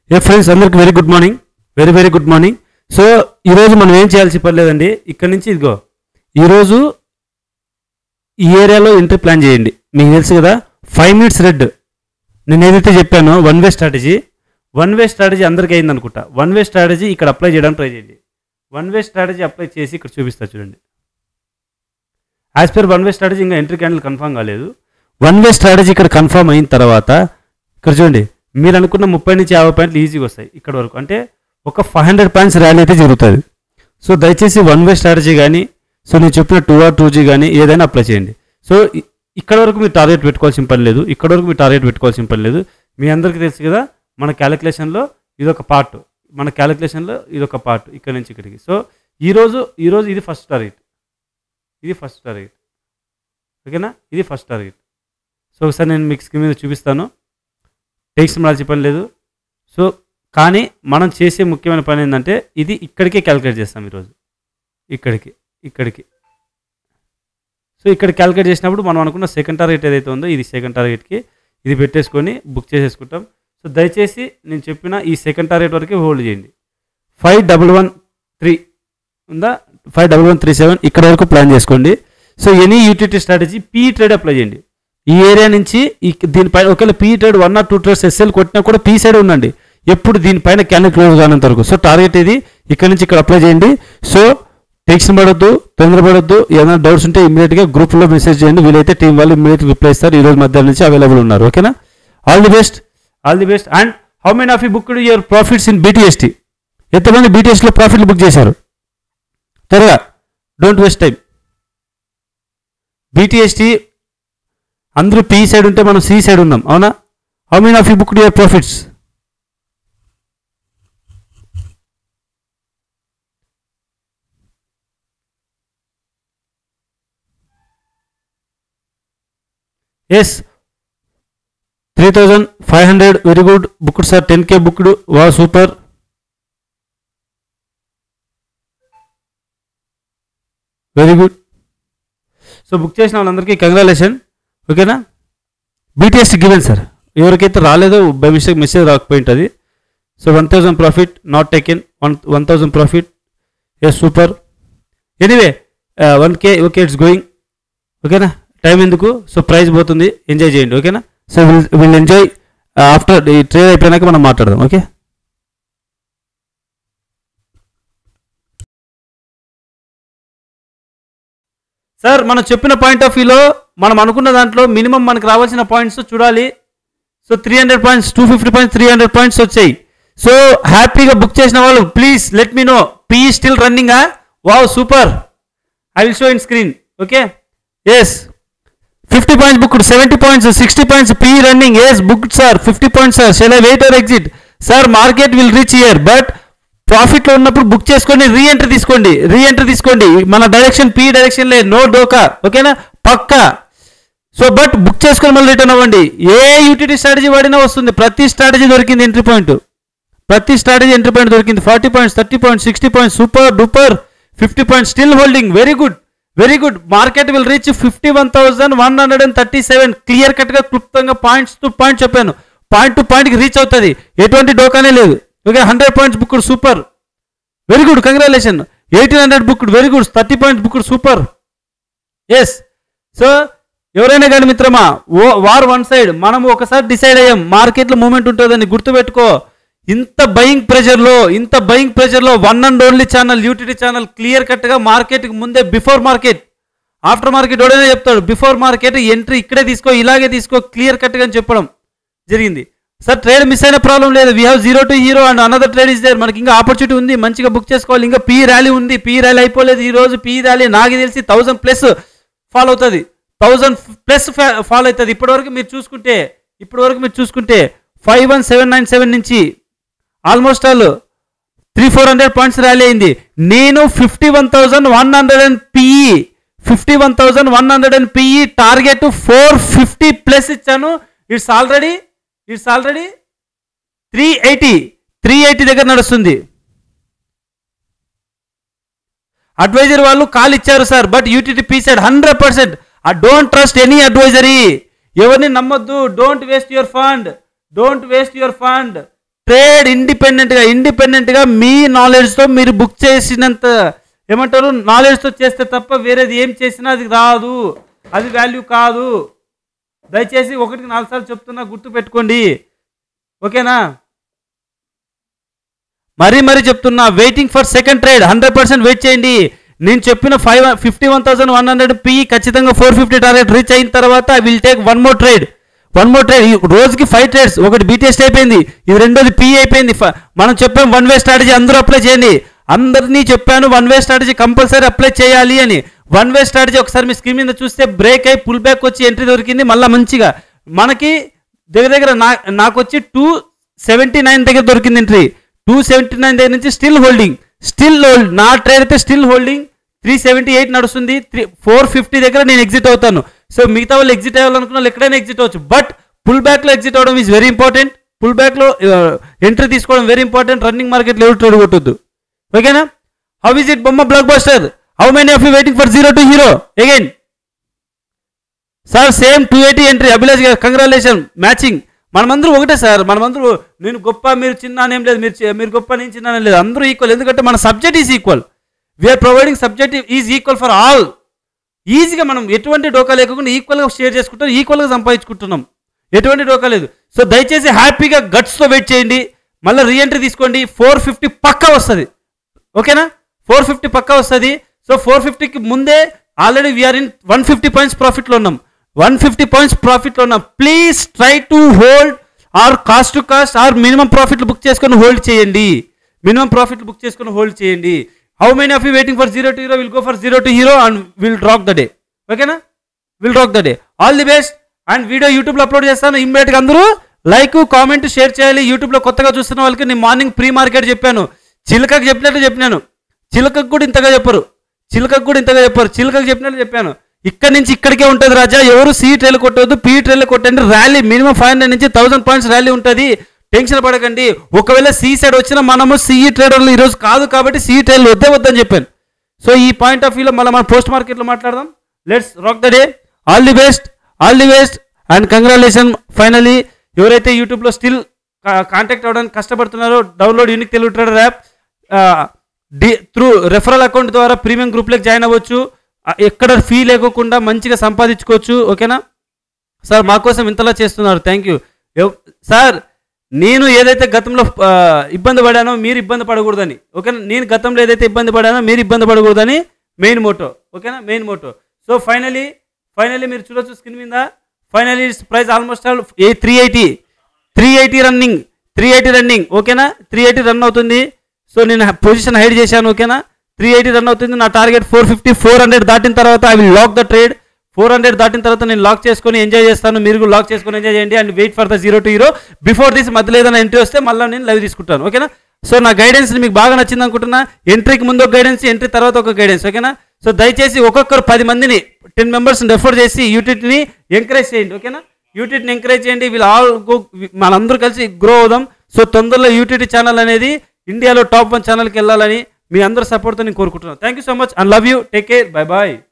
ఏ friends అందరికి very good morning very very good morning so ఈరోజు మనం ఏం చేయాల్సి పర్లేదండి ఇక్కడ నుంచి ఇదిగో ఈరోజు ఈ ఏరియాలో ఎంట్రీ ప్లాన్ చేయండి మీకు తెలుసు కదా ఫైవ్ మినిట్స్ రెడ్ నేను ఏదైతే చెప్పానో one way strategy one way strategy అందరికీ అయింది అనుకుంటా వన్ వే స్ట్రాటజీ ఇక్కడ అప్లై చేయడానికి ట్రై చేయండి వన్ వే స్ట్రాటజీ అప్లై చేసి ఇక్కడ చూపిస్తా చూడండి as per one way strategy ఇంకా ఎంట్రీ క్యాండిల్ కన్ఫర్మ్ కాలేదు వన్ వే స్ట్రాటజీ ఇక్కడ కన్ఫర్మ్ అయిన తర్వాత ఇక్కడ చూడండి మీరు అనుకున్న ముప్పై నుంచి యాభై పాయింట్లు ఈజీగా వస్తాయి ఇక్కడ వరకు అంటే ఒక ఫైవ్ హండ్రెడ్ పాయింట్స్ ర్యాలీ అయితే జరుగుతుంది సో దయచేసి వన్ వే స్ట్రాటజీ కానీ సో నేను చెప్పిన టూ ఆర్ టూ జీ కానీ ఏదైనా అప్లై చేయండి సో ఇ- ఇక్కడ వరకు మీరు టార్గెట్ పెట్టుకోవాల్సిన పని లేదు ఇక్కడ వరకు మీరు టార్గెట్ పెట్టుకోవాల్సిన పని లేదు మీ అందరికీ తెలుసు కదా మన క్యాలిక్యులేషన్లో ఇది ఒక పార్ట్ మన క్యాలిక్యులేషన్లో ఇది ఒక పార్ట్ ఇక్కడ నుంచి ఇక్కడికి సో ఈరోజు ఈరోజు ఇది ఫస్ట్ టార్గెట్ ఇది ఫస్ట్ టార్గెట్ ఓకేనా ఇది ఫస్ట్ టార్గెట్ సో ఒకసారి నేను మీకు స్క్రీన్ మీద చూపిస్తాను టేక్స్ మళ్ళీ పని లేదు సో కానీ మనం చేసే ముఖ్యమైన పని ఏంటంటే ఇది ఇక్కడికే క్యాలిక్యులేట్ చేస్తాం ఈరోజు ఇక్కడికి ఇక్కడికి సో ఇక్కడ క్యాలిక్యులేట్ చేసినప్పుడు మనం అనుకున్న సెకండ్ టార్గెట్ ఏదైతే ఉందో ఇది సెకండ్ టార్గెట్కి ఇది పెట్టేసుకొని బుక్ చేసేసుకుంటాం సో దయచేసి నేను చెప్పిన ఈ సెకండ్ టార్గెట్ వరకే హోల్డ్ చేయండి ఫైవ్ డబల్ వన్ త్రీ ఉందా five double one three seven ఇక్కడ వరకు ప్లాన్ చేసుకోండి so any utility strategy PE trade apply చేయండి ఈ ఏరియా నుంచి ఈ దీనిపైన ఒకవేళ PE trade one or two trades SL కొట్టినా కూడా పీ సైడ్ ఉండండి ఎప్పుడు దీనిపైన క్యాండిల్ క్లోజ్ కానంత వరకు సో టార్గెట్ ఇది ఇక్కడ నుంచి ఇక్కడ అప్లై చేయండి సో టెక్స్ట్ పడొద్దు తొందరపడొద్దు ఏదైనా డౌట్స్ ఉంటే ఇమీడియట్గా గ్రూప్లో మెసేజ్ చేయండి వీలైతే టీం వాళ్ళు ఇమీడియట్ రిప్లై ఇస్తారు ఈ రోజు మధ్యాహ్నం నుంచి అవైలబుల్ ఉన్నారు ఓకేనా all the best all the best and how many of you booked your profits in BTST ఎంతమంది బీటీఎస్లో ప్రాఫిట్లు బుక్ చేశారు త్వరగా డోంట్ వేస్ట్ టైం బీటీఎస్టీ అందరూ పీ సైడ్ ఉంటే మనం సి సైడ్ ఉన్నాం అవునా how many of you booked your profits yes three thousand five hundred very good booked sir ten K booked వా super very good so book చేసిన వాళ్ళందరికీ congratulation ఓకేనా BTS given sir ఎవరికైతే రాలేదో బై మిస్టేక్ మెసేజ్ రాకపోయి ఉంటుంది so one thousand profit not taken one one thousand profit yes super anyway one K okay it's going ఓకేనా time ఎందుకు so price పోతుంది ఎంజాయ్ చేయండి ఓకేనా so will will enjoy after ఈ ట్రేడ్ అయిపోయినాక మనం మాట్లాడదాం ఓకే సార్ మనం చెప్పిన పాయింట్ ఆఫ్ వ్యూలో మనం అనుకున్న దాంట్లో మినిమం మనకు రావాల్సిన పాయింట్స్ చూడాలి so three hundred points two fifty points three hundred points వచ్చాయి సో హ్యాపీగా బుక్ చేసిన వాళ్ళు please let me know PE still running wow super I will show in screen okay yes fifty points booked seventy points sixty points PE running yes booked sir fifty points sir shall I wait or exit sir market will reach here but ప్రాఫిట్లో ఉన్నప్పుడు book చేసుకొని రీ entry తీసుకోండి రీ entry తీసుకోండి మన direction PE direction లే no డోకా ఓకేనా పక్కా so but book చేసుకొని మళ్ళీ రిటర్న్ అవ్వండి ఏ యూటిలిటీ స్ట్రాటజీ వాడినా వస్తుంది ప్రతి స్ట్రాటజీ దొరికింది ఎంట్రీ పాయింట్ ప్రతి స్ట్రాటజీ ఎంట్రీ పాయింట్ దొరికింది forty points thirty points sixty points super duper fifty points still holding very good very good market will reach fifty one thousand one hundred and thirty seven clear కట్గా క్లుప్తంగా points to point చెప్పాను point to పాయింట్కి reach అవుతుంది ఎటువంటి డోకానే లేదు okay hundred points booked super very good congratulation eighteen hundred booked very good thirty points booked super yes so ఎవరైనా కానీ మిత్రమా ఓ వార్ వన్ సైడ్ మనం ఒకసారి డిసైడ్ అయ్యాం మార్కెట్లో మూమెంట్ ఉంటుందని గుర్తుపెట్టుకో ఇంత బయింగ్ ప్రెషర్లో ఇంత బయింగ్ ప్రెషర్లో one and only channel UTT channel clear కట్గా మార్కెట్కి ముందే బిఫోర్ మార్కెట్ ఆఫ్టర్ మార్కెట్ ఎవడైనా చెప్తాడు బిఫోర్ మార్కెట్ ఎంట్రీ ఇక్కడే తీసుకో ఇలాగే తీసుకో క్లియర్ కట్గా అని చెప్పడం జరిగింది సార్ ట్రేడ్ మిస్ అయిన ప్రాబ్లం లేదు we have zero to hero and another trade is there మనకి ఇంకా ఆపర్చునిటీ ఉంది మంచిగా బుక్ చేసుకోవాలి ఇంకా పీ ర్యాలీ ఉంది పీ ర్యాలీ అయిపోలేదు ఈ రోజు పీ ర్యాలీ నాకు తెలిసి థౌసండ్ ప్లస్ ఫాలో అవుతుంది థౌజండ్ ప్లస్ ఫాలో అవుతుంది ఇప్పటివరకు మీరు చూసుకుంటే ఇప్పటివరకు మీరు చూసుకుంటే five one seven nine seven నుంచి almost all three four hundred points rally అయింది నేను fifty one thousand one hundred and PE fifty one thousand one hundred and PE target four fifty plus ఇచ్చాను it's already it's already three eighty three eighty దగ్గర నడుస్తుంది advisor వాళ్ళు call ఇచ్చారు sir but UTT PE side hundred percent I don't trust any advisory ఎవరిని నమ్మొద్దు don't waste your fund don't waste your fund trade ఇండిపెండెంట్గా ఇండిపెండెంట్గా మీ నాలెడ్జ్తో మీరు book చేసినంత ఏమంటారు నాలెడ్జ్తో చేస్తే తప్ప వేరేది ఏం చేసినా అది రాదు అది వాల్యూ కాదు దయచేసి ఒకటికి నాలుగు సార్లు చెప్తున్నా గుర్తు పెట్టుకోండి ఓకేనా మరీ మరీ చెప్తున్నా waiting for second trade hundred percent wait చేయండి నేను చెప్పిన five fifty one thousand one hundred PE ఖచ్చితంగా ఫోర్ ఫిఫ్టీ టార్గెట్ రీచ్ అయిన తర్వాత I will take one more trade one more trade రోజుకి ఫైవ్ ట్రేడ్స్ ఒకటి బీటెస్ట్ అయిపోయింది ఇది రెండోది పి అయిపోయింది ఫ- మనం చెప్పాం వన్ వే స్ట్రాటజీ అందరూ అప్లై చేయండి అందరినీ చెప్పాను one way strategy compulsory apply చేయాలి అని వన్ వే స్ట్రాటజీ ఒకసారి మీ స్క్రీన్ మీద చూస్తే బ్రేక్ అయి పుల్ బ్యాక్ వచ్చి ఎంట్రీ దొరికింది మళ్ళీ మంచిగా మనకి దగ్గర దగ్గర నా నాకు వచ్చి టూ సెవెంటీ నైన్ దగ్గర దొరికింది ఎంట్రీ టూ సెవెంటీ నైన్ దగ్గర నుంచి స్టిల్ హోల్డింగ్ స్టిల్ హోల్డ్ నా ట్రేడ్ అయితే still holding three seventy eight నడుస్తుంది త్రీ ఫోర్ ఫిఫ్టీ దగ్గర నేను ఎగ్జిట్ అవుతాను సో మిగతా వాళ్ళు ఎగ్జిట్ అవ్వాలనుకున్న వాళ్ళు ఎక్కడైనా ఎగ్జిట్ అవ్వచ్చు బట్ పుల్ బ్యాక్లో ఎగ్జిట్ అవ్వడం ఈజ్ వెరీ ఇంపార్టెంట్ పుల్ బ్యాక్లో ఎంట్రీ తీసుకోవడం వెరీ ఇంపార్టెంట్ రన్నింగ్ మార్కెట్లో ఎవరు ట్రేడ్ కొట్టొద్దు ఓకేనా హౌ ఇస్ ఇట్ బొమ్మ blockbuster how many of you waiting for zero to hero again sir same two eighty entry Abhilash garu congratulation matching మనమందరూ ఒకటే sir మనమందరూ నేను గొప్ప మీరు చిన్న అనేం లేదు మీరు చి- మీరు గొప్ప నేను చిన్న అనేం లేదు అందరూ ఈక్వల్ ఎందుకంటే మన subject is equal we are providing subject is equal for all ఈజీగా మనం ఎటువంటి డోకా లేకుండా ఈక్వల్గా షేర్ చేసుకుంటాం ఈక్వల్గా సంపాదించుకుంటున్నాం ఎటువంటి డోకా లేదు సో దయచేసి హ్యాపీగా గట్స్తో వెయిట్ చేయండి మళ్ళీ రీఎంట్రీ తీసుకోండి ఫోర్ ఫిఫ్టీ పక్కా వస్తుంది ఓకేనా ఫోర్ ఫిఫ్టీ పక్కా వస్తుంది సో ఫోర్ ఫిఫ్టీకి ముందే already we are in one fifty points ప్రాఫిట్లో ఉన్నాం వన్ ఫిఫ్టీ పాయింట్స్ ప్రాఫిట్లో ఉన్నాం please try to hold or cost to cost or minimum ప్రాఫిట్లు బుక్ చేసుకొని హోల్డ్ చేయండి మినిమం ప్రాఫిట్ బుక్ చేసుకొని హోల్డ్ చేయండి how many of you waiting for zero to hero will go for zero to hero and will rock the day ఓకేనా will rock the day all the best and video యూట్యూబ్లో upload చేస్తాను ఇమ్మీడియట్గా అందరూ like comment share చేయాలి యూట్యూబ్లో కొత్తగా చూస్తున్న వాళ్ళకి నేను మార్నింగ్ ప్రీ మార్కెట్ చెప్పాను చిలకకు చెప్పినట్టు చెప్పినాను చిలకకు కూడా ఇంతగా చెప్పరు చిలకకు కూడా ఇంతగా చెప్పరు చిలకకు చెప్పినట్టు చెప్పాను ఇక్కడ నుంచి ఇక్కడికే ఉంటుంది రాజా ఎవరు సీ ట్రైల్ కొట్టవద్దు పీ ట్రైల్ కొట్టండి ర్యాలీ మినిమం ఫైవ్ హండ్రెడ్ నుంచి థౌసండ్ పాయింట్స్ ర్యాలీ ఉంటుంది టెన్షన్ పడకండి ఒకవేళ సీ సైడ్ వచ్చినా మనము సిఈ ట్రేడర్లు ఈరోజు కాదు కాబట్టి సిఈ ట్రైల్ వద్దే వద్దని చెప్పాను సో ఈ పాయింట్ ఆఫ్ వ్యూలో మళ్ళీ మనం పోస్ట్ మార్కెట్లో మాట్లాడదాం let's rock the day all the best all the best and congratulation finally ఎవరైతే యూట్యూబ్లో స్టిల్ కాంటాక్ట్ అవ్వడానికి కష్టపడుతున్నారో download unique Telugu trader app the through referral account ద్వారా ప్రీమియం గ్రూప్లోకి జాయిన్ అవ్వచ్చు ఆ, ఎక్కడ ఫీ లేకోకుండా మంచిగా సంపాదించుకోవచ్చు ఓకేనా సార్ మా కోసం ఇంతలా చేస్తున్నారు థ్యాంక్ యూ సార్ నేను ఏదైతే గతంలో ఆ, ఇబ్బంది పడానో మీరు ఇబ్బంది పడకూడదని ఓకేనా నేను గతంలో ఏదైతే ఇబ్బంది పడానో మీరు ఇబ్బంది పడకూడదని మెయిన్ మోటో ఓకేనా main motto so finally finally మీరు చూడొచ్చు స్క్రీన్ మీద finally price almost all a three eighty three eighty running three eighty running ఓకేనా త్రీ ఎయిటీ రన్ అవుతుంది సో నేను పొజిషన్ హైడ్ చేశాను ఓకేనా త్రీ ఎయిటీ రన్ అవుతుంది నా target four fifty four hundred దాటిన తర్వాత I will lock the trade four hundred దాటిన తర్వాత నేను లాక్ చేసుకొని ఎంజాయ్ చేస్తాను మీరు కూడా లాక్ చేసుకొని ఎంజాయ్ చేయండి and wait for the zero to hero before this మధ్యలో ఏదైనా ఎంట్రీ వస్తే మళ్ళీ నేను లైవ్ తీసుకుంటాను ఓకేనా సో నా గైడెన్స్ మీకు బాగా నచ్చింది అనుకుంటున్నా ఎంట్రీకి ముందు ఒక గైడెన్స్ ఎంట్రీ తర్వాత ఒక గైడెన్స్ ఓకేనా సో దయచేసి ఒక్కొక్కరు పది మందిని టెన్ మెంబర్స్ రెఫర్ చేసి యూటిట్ని ఎంకరేజ్ చేయండి ఓకేనా యూటిట్ని ఎంకరేజ్ చేయండి వీళ్ళు ఆల్ గో మనందరూ కలిసి గ్రో అవుదాం సో తొందరలో యూటిటి ఛానల్ అనేది ఇండియాలో టాప్ వన్ ఛానల్కి వెళ్ళాలని మీ అందరి సపోర్ట్తో నేను కోరుకుంటున్నాను thank you so much and love you take care bye bye